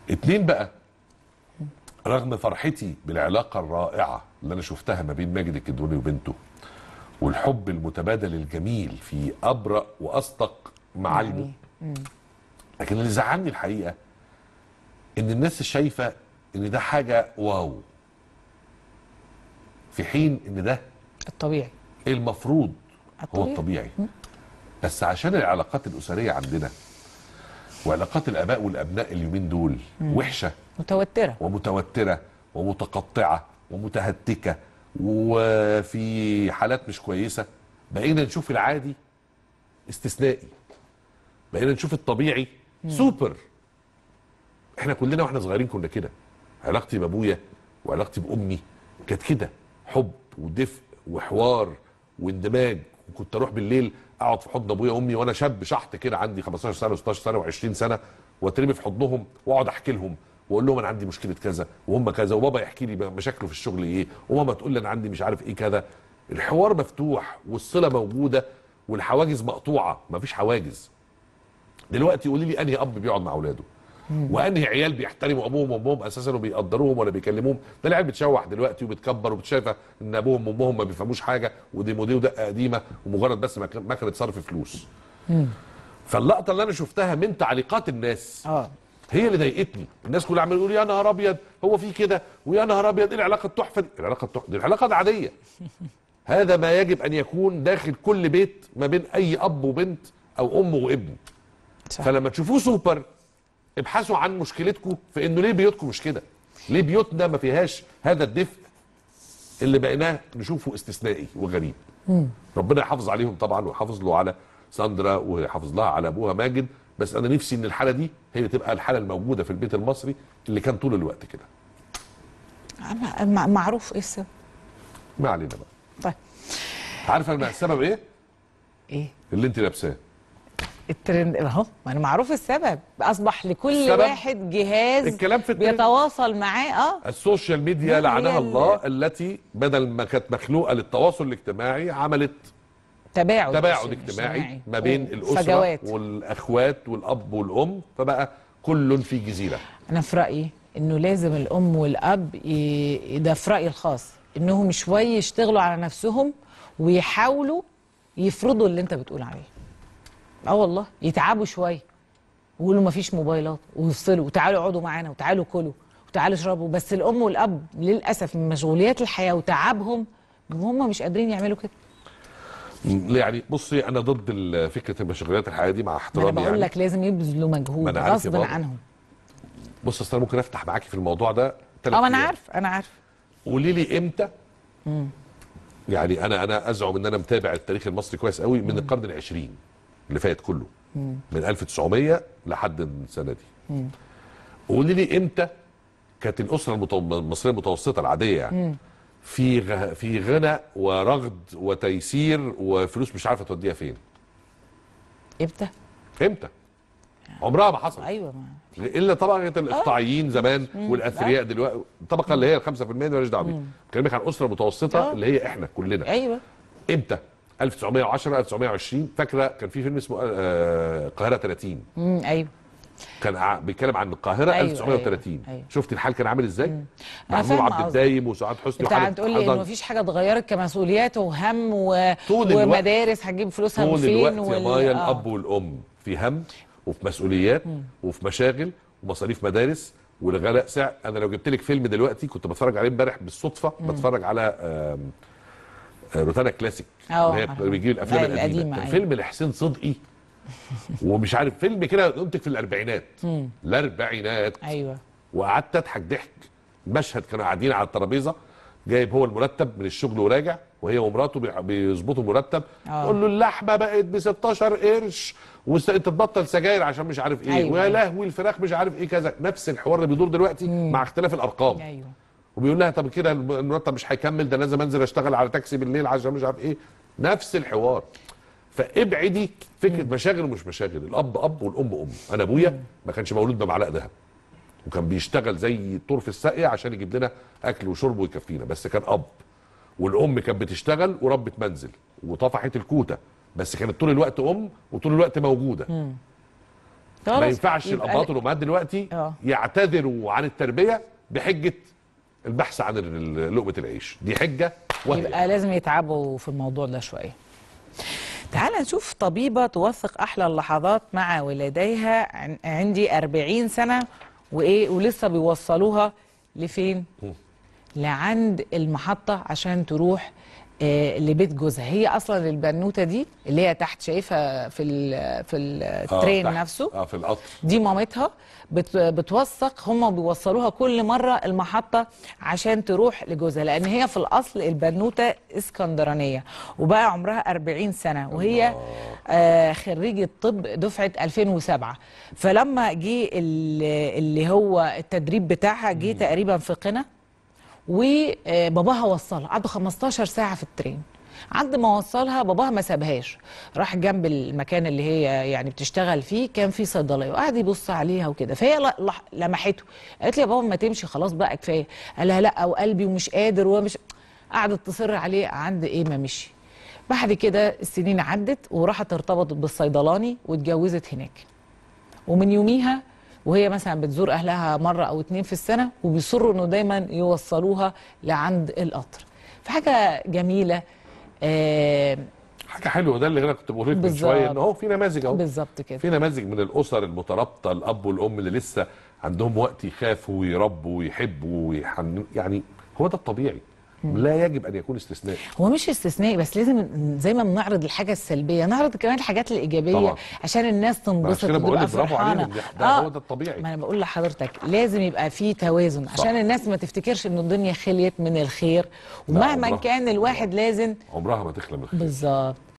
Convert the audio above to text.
اتنين بقى رغم فرحتي بالعلاقة الرائعة اللي أنا شفتها ما بين ماجد الكدواني وبنته والحب المتبادل الجميل في أبرأ وأصدق معالمه لكن اللي زعلني الحقيقة إن الناس شايفة إن ده حاجة واو في حين إن ده الطبيعي المفروض هو الطبيعي. الطبيعي بس عشان العلاقات الأسرية عندنا وعلاقات الآباء والأبناء اليومين دول وحشة متوتره ومتوترة ومتقطعة ومتهتكة وفي حالات مش كويسة بقينا نشوف العادي استثنائي بقينا نشوف الطبيعي سوبر احنا كلنا واحنا صغيرين كنا كده علاقتي بابويا وعلاقتي بامي كانت كده حب ودفء وحوار واندماج وكنت اروح بالليل اقعد في حضن ابويا وامي وانا شاب شحط كده عندي 15 سنه و16 سنه و20 سنه واترمي في حضنهم واقعد احكي لهم واقول لهم انا عندي مشكله كذا وهم كذا وبابا يحكي لي مشاكله في الشغل ايه وماما تقول لي انا عندي مش عارف ايه كذا الحوار مفتوح والصله موجوده والحواجز مقطوعه مفيش حواجز دلوقتي قولي لي انهي اب بيقعد مع اولاده وانهي عيال بيحترموا ابوهم وامهم اساسا وبيقدروهم ولا بيكلموهم ده العيال بتشوح دلوقتي وبتكبر وبتشايفه ان ابوهم وامهم ما بيفهموش حاجه ودي مودي ودقه قديمه ومجرد بس مك- مكنه صرف فلوس فاللقطه اللي انا شفتها من تعليقات الناس اه هي اللي ضايقتني الناس كلها عماله يقول يا نهار ابيض هو في كده ويا نهار ابيض ايه العلاقه التحفه دي العلاقه التحفه دي العلاقه دي عاديه هذا ما يجب ان يكون داخل كل بيت ما بين اي اب وبنت او ام وابن صح. فلما تشوفوه سوبر ابحثوا عن مشكلتكم في انه ليه بيوتكم مش كده ليه بيوتنا ما فيهاش هذا الدفء اللي بقيناه نشوفه استثنائي وغريب ربنا يحافظ عليهم طبعا ويحافظ له على ساندرا ويحافظ لها على ابوها ماجد بس انا نفسي ان الحاله دي هي تبقى الحاله الموجوده في البيت المصري اللي كان طول الوقت كده مع- مع- معروف ايه السبب ما علينا بقى طيب عارفه الم- السبب ايه ايه اللي انت لابساه الترند اهو ما انا معروف السبب اصبح لكل السبب؟ واحد جهاز الكلام في الترند. بيتواصل معاه اه السوشيال ميديا هي لعنها ال- الله التي بدل ما كانت مخلوقه للتواصل الاجتماعي عملت تباعد تباعد اجتماعي اجتماعي ما بين الاسره فجوات والاخوات والاب والام فبقى كل في جزيره انا في رايي انه لازم الام والاب ي... ده في رايي الخاص انهم شويه يشتغلوا على نفسهم ويحاولوا يفرضوا اللي انت بتقول عليه اه والله يتعبوا شويه ويقولوا مفيش موبايلات ويفصلوا وتعالوا اقعدوا معانا وتعالوا كلوا وتعالوا اشربوا بس الام والاب للاسف من مشغوليات الحياه وتعبهم هم مش قادرين يعملوا كده يعني بصي انا ضد ال- فكره المشغولات الحياه دي مع ما انا احترامي بقول يعني لك لازم يبذلوا ما مجهود أنا عارف يا غصب بابا. عنهم بص اصل انا ممكن افتح معاكي في الموضوع ده ثلاث اه ما انا عارف انا عارف قولي لي امتى يعني انا انا ازعم ان انا متابع التاريخ المصري كويس قوي من القرن العشرين اللي فات كله من 1900 لحد السنه دي قولي لي امتى كانت الاسره المتو... المصريه المتوسطه العاديه يعني في غ... في غنى ورغد وتيسير وفلوس مش عارفه توديها فين امتى امتى عمرها ما حصل ايوه ما الا طبقه الاقطاعيين زمان والاثرياء دلوقتي الطبقه اللي هي ال 5% دي مالهاش دعوه بيها بكلمك عن اسره متوسطه آه. اللي هي احنا كلنا ايوه امتى 1910 1920 فاكره كان في فيلم اسمه آه، القاهره 30 امم ايوه كان ع- بيتكلم عن القاهره أيوة، 1930 أيوة، أيوة. شفت الحال كان عامل ازاي محمود فاهمة عبد قصدك. الدايم وسعاد حسني انت وحامد هتقول لي حضن. انه مفيش حاجه اتغيرت كمسؤوليات وهم و... طول الوقت- ومدارس هتجيب فلوسها من طول فين الوقت يا مايا الاب والام في هم وفي مسؤوليات وفي مشاغل ومصاريف مدارس والغلاء سعر انا لو جبت لك فيلم دلوقتي كنت بتفرج عليه امبارح بالصدفه بتفرج على آم، آه، روتانا كلاسيك اه، اللي هي عارفة. بيجيب الافلام أيوة، القديمه القديمة، كان أيوة. فيلم لحسين صدقي ومش عارف فيلم كده انتج في الاربعينات الاربعينات ايوه وقعدت اضحك ضحك مشهد كانوا قاعدين على الترابيزه جايب هو المرتب من الشغل وراجع وهي ومراته بي- بيظبطوا المرتب آه. تقول له اللحمه بقت ب 16 قرش وانت تبطل سجاير عشان مش عارف ايه أيوة. ويا لهوي الفراخ مش عارف ايه كذا نفس الحوار اللي بيدور دلوقتي مع اختلاف الارقام ايوه وبيقول لها طب كده المرتب مش هيكمل ده لازم انزل اشتغل على تاكسي بالليل عشان مش عارف ايه نفس الحوار فابعدي فكره مشاغل ومش مشاغل الاب اب والام ام انا ابويا ما كانش مولود بمعلقه ذهب وكان بيشتغل زي الطور في الساقيه عشان يجيب لنا اكل وشرب ويكفينا بس كان اب والام كانت بتشتغل وربة منزل وطفحت الكوته بس كانت طول الوقت ام وطول الوقت موجوده ما خلاص، ينفعش يبقى الاباء والامهات دلوقتي آه. يعتذروا عن التربيه بحجه البحث عن ال- لقمه العيش دي حجه وهي يبقى لازم يتعبوا في الموضوع ده شويه تعال نشوف طبيبة توثق أحلى اللحظات مع ولديها عن- عندي 40 سنة وإيه ولسه بيوصلوها لفين؟ لعند المحطة عشان تروح آه لبيت جوزها هي أصلا البنوتة دي اللي هي تحت شايفها في ال في الترين تحت. نفسه اه في القطر دي مامتها بت بتوثق هم بيوصلوها كل مرة المحطة عشان تروح لجوزها لأن هي في الأصل البنوتة اسكندرانية وبقى عمرها 40 سنة وهي آه خريجة طب دفعة 2007 فلما جه ال- اللي هو التدريب بتاعها جه تقريبا في قنا وباباها وصلها قعدوا 15 ساعة في الترين عند ما وصلها باباها ما سابهاش راح جنب المكان اللي هي يعني بتشتغل فيه كان في صيدليه وقعد يبص عليها وكده فهي ل- لح- لمحته قالت لي يا بابا ما تمشي خلاص بقى كفايه قال لها لا وقلبي ومش قادر ومش قعدت تصر عليه عند ايه ما مشي بعد كده السنين عدت وراحت ارتبطت بالصيدلاني واتجوزت هناك ومن يوميها وهي مثلا بتزور اهلها مره او اتنين في السنه وبيصروا انه دايما يوصلوها لعند القطر فحاجه جميله آه حاجه حلوه ده اللي انا كنت بقول لك من بالظبط. شويه ان هو في نماذج اهو بالظبط كده في نماذج من الاسر المترابطه الاب والام اللي لسه عندهم وقت يخافوا ويربوا ويحبوا ويحنوا يعني هو ده الطبيعي لا يجب ان يكون استثناء هو مش استثنائي بس لازم زي ما بنعرض الحاجه السلبيه نعرض كمان الحاجات الايجابيه طبعا. عشان الناس تنبسط عشان كده بقول وتبقى لك برافو فرحانه عليهم، ده- ده هو ده الطبيعي. ما انا بقول لحضرتك لازم يبقى في توازن عشان الناس ما تفتكرش ان الدنيا خليت من الخير ومهما عمرها. كان الواحد لازم عمرها ما تخلى من الخير بالظبط